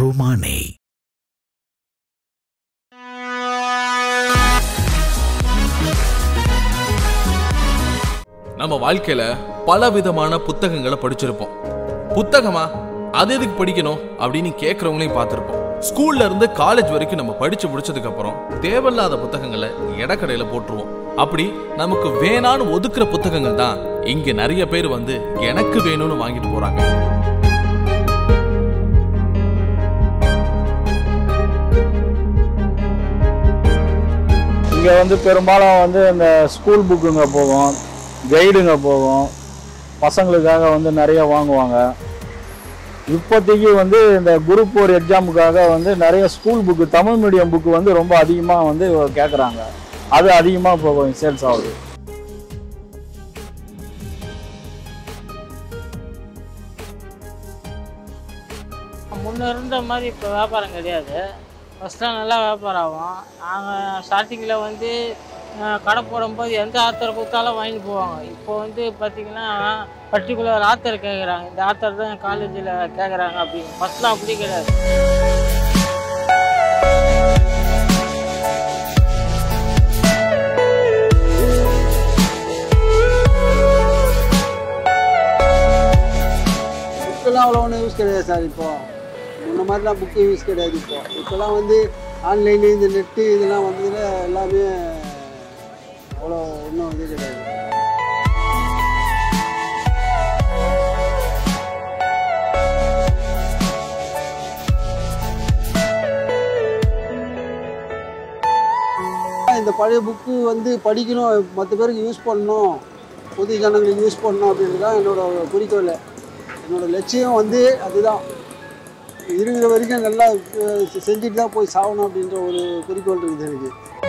ருமானே நம்ம வாழ்க்கையில பல விதமான புத்தகங்களை படிச்சிருப்போம் புத்தகமா அது எதுக்கு படிக்கணும் அப்படின்னு கேட்கறவங்களையும் பார்த்திருப்போம் ஸ்கூல்ல இருந்து காலேஜ் வரைக்கும் நம்ம படிச்சு முடிச்சதுக்கு அப்புறம் தேவையில்லாத புத்தகங்களை இடக்கடையில போட்டுருவோம் அப்படி நமக்கு வேணான்னு ஒதுக்குற புத்தகங்கள் தான் இங்க நிறைய பேர் வந்து எனக்கு வேணும்னு வாங்கிட்டு போறாங்க இங்கே வந்து பெரும்பாலும் வந்து இந்த ஸ்கூல் புக்குங்க போகும் கைடுங்க போகும் பசங்களுக்காக வந்து நிறைய வாங்குவாங்க இப்போதைக்கு வந்து இந்த குரூப் ஒரு எக்ஸாமுக்காக வந்து நிறைய school book Tamil medium book வந்து ரொம்ப அதிகமாக வந்து கேட்குறாங்க அது அதிகமாக போகும் சேல்ஸ் ஆகுது முன்ன இருந்த மாதிரி இப்போ வியாபாரம் கிடையாது ஃபஸ்ட்லாம் நல்லா வியாபாரம் ஆகும் நாங்கள் ஸ்டார்டிங்கில் வந்து அஹ், கடை போடும்போது எந்த ஆத்தர் கொடுத்தாலும் வாங்கிட்டு போவாங்க இப்போ வந்து பார்த்திங்கன்னா பர்டிகுலர் ஆத்தர் கேட்குறாங்க இந்த ஆத்தர் தான் காலேஜில் கேட்குறாங்க அப்படின்னு ஃபஸ்ட்லாம் அப்படி கிடையாது புக்கெல்லாம் அவ்வளோ ஒன்றும் யூஸ் கிடையாது சார் இப்போ முன்ன மாதிரிலாம் புக்கு யூஸ் கிடையாது இப்போ இப்போலாம் வந்து ஆன்லைனு இந்த நெட்டு இதெல்லாம் வந்ததில் எல்லாமே அவ்வளோ ஒன்றும் இது கிடையாது இந்த பழைய புக்கு வந்து படிக்கணும் மற்ற பேருக்கு யூஸ் பண்ணணும் புது ஜனங்களுக்கு யூஸ் பண்ணணும் அப்படின்றது தான் என்னோட குறிக்கோள் என்னோட லட்சியம் வந்து அதுதான் இருக்கிற வரைக்கும் நல்லா அஹ், செஞ்சுட்டு தான் போய் சாகணும் அப்படின்ற ஒரு குறிக்கோள் இருக்குது எனக்கு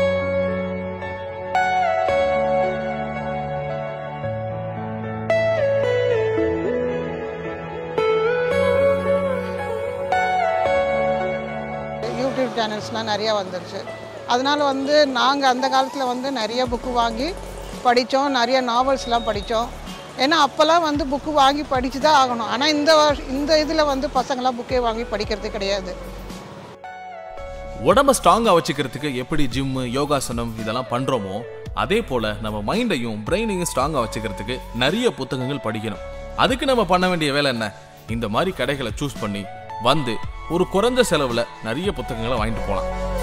யூடியூப் சேனல்ஸ்லாம் நிறையா வந்துருச்சு அதனால் வந்து நாங்கள் அந்த காலத்தில் வந்து நிறைய புக்கு வாங்கி படித்தோம் நிறைய நாவல்ஸ்லாம் படித்தோம் ஏன்னா அப்போல்லாம் வந்து புக்கு வாங்கி படித்து தான் ஆகணும் ஆனால் இந்த வருஷ இந்த இதில் வந்து பசங்களாம் புக்கே வாங்கி படிக்கிறது கிடையாது உடம்ப ஸ்ட்ராங்கா வச்சுக்கிறதுக்கு எப்படி ஜிம் யோகாசனம் இதெல்லாம் பண்றோமோ அதே போல நம்ம மைண்டையும் பிரெயினையும் ஸ்ட்ராங்கா வச்சுக்கிறதுக்கு நிறைய புத்தகங்கள் படிக்கணும் அதுக்கு நம்ம பண்ண வேண்டிய வேலை என்ன இந்த மாதிரி கடைகளை சூஸ் பண்ணி வந்து ஒரு குறைஞ்ச செலவுல நிறைய புத்தகங்களை வாங்கிட்டு போகலாம்